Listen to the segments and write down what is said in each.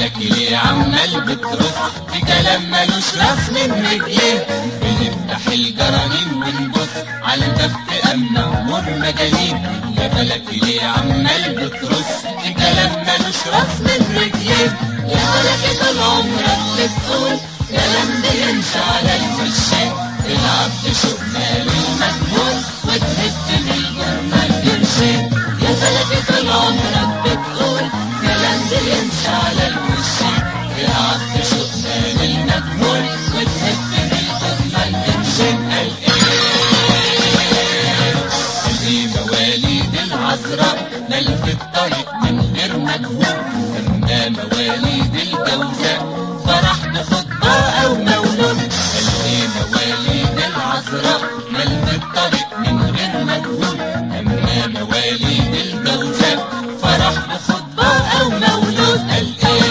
بالك ليه عمال بترد في كلام ملوش راس من رجليه بنفتح الجرانين ونبص على الباب أمنا أمور مجانين يا بالك ليه عمال بترد في كلام ملوش راس من رجليه يا بالك طول عمرك بتقول كلام بيمشي على الوشين العبد شوق مال المجهول وتهد من الجنة القرشين يا بالك طول عمرك بتقول كلام بيمشي على الوشين العبد شوق مال المجهول وتهد من الجنة القرشين قال ايه مواليد العذراء نال في الطريق من غير مجهود اما مواليد الجوزاء فرح بخطبة او مولود قال ايه مواليد العذراء نال في الطريق من غير مجهود اما مواليد الجوزاء فرح بخطبة او مولود قال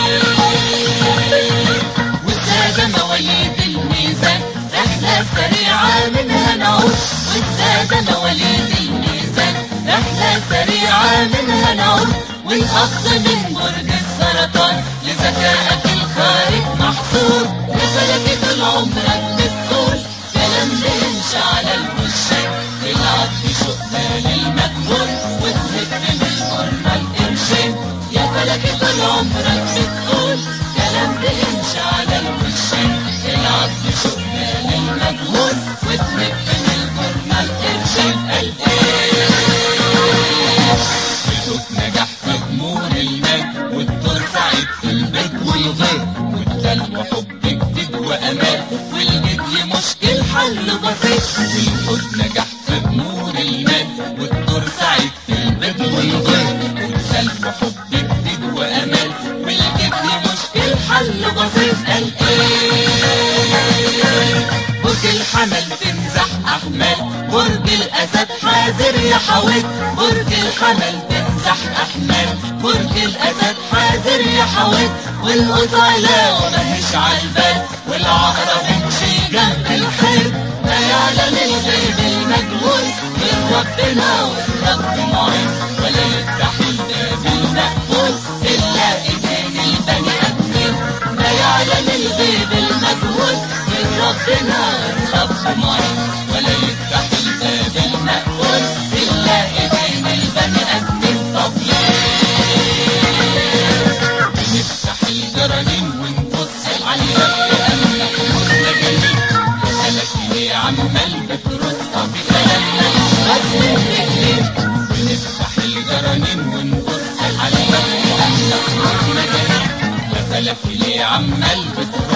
ايه والسادة مواليد الميزان رحلة سريعة منها نعود والسادة مواليد الميزان رحلة سريعة منها نعود والأخذ من برج السرطان لذكائك الخارق محصور لفلك طول عمرك بتقول كلام بيمشي على الوشين العبد شقنا للمجهول وتهد بالقرنة القرشين يا فلك طول عمرك بتقول كلام بيمشي على الوشين العبد شقنا للمجهول وتهد بالقرنة القرشين قال ايه بتوت نجاح في غمور المال والدور سعيد في البيت والغير والدلو حب جديد وامان والجدي مشكل حل بسيط والحب نجاح في غمور المال والدور سعيد في البيت والغير والدلو حب جديد وامان والجدي مشكل حل بسيط قال ايه برج الحمل تمزح احمال برج الاسد حاذر يا حويت برج الحمل تمزح احمال برج الاسد حاذر يا حويت والقطعلة ومهش عالبال والعقرب يمشي جنب الخير ما يعلم الغيب المجهول من ربنا والرب معين ولا يفتح الباب المقفول الا ايدين البني ادمين ما يعلم الغيب المجهول من ربنا الرب معين ولا يفتح الباب المقفول الا ايدين البني ادمين طب ليه بنفتح الجرانين ونبص على الباب لانك مرة جميل قالك ليه عمال بترد طب كلامنا بس رجلين بنفتح الجرانين ونبص على الباب لانك مرة جميل قالك ليه عمال بترد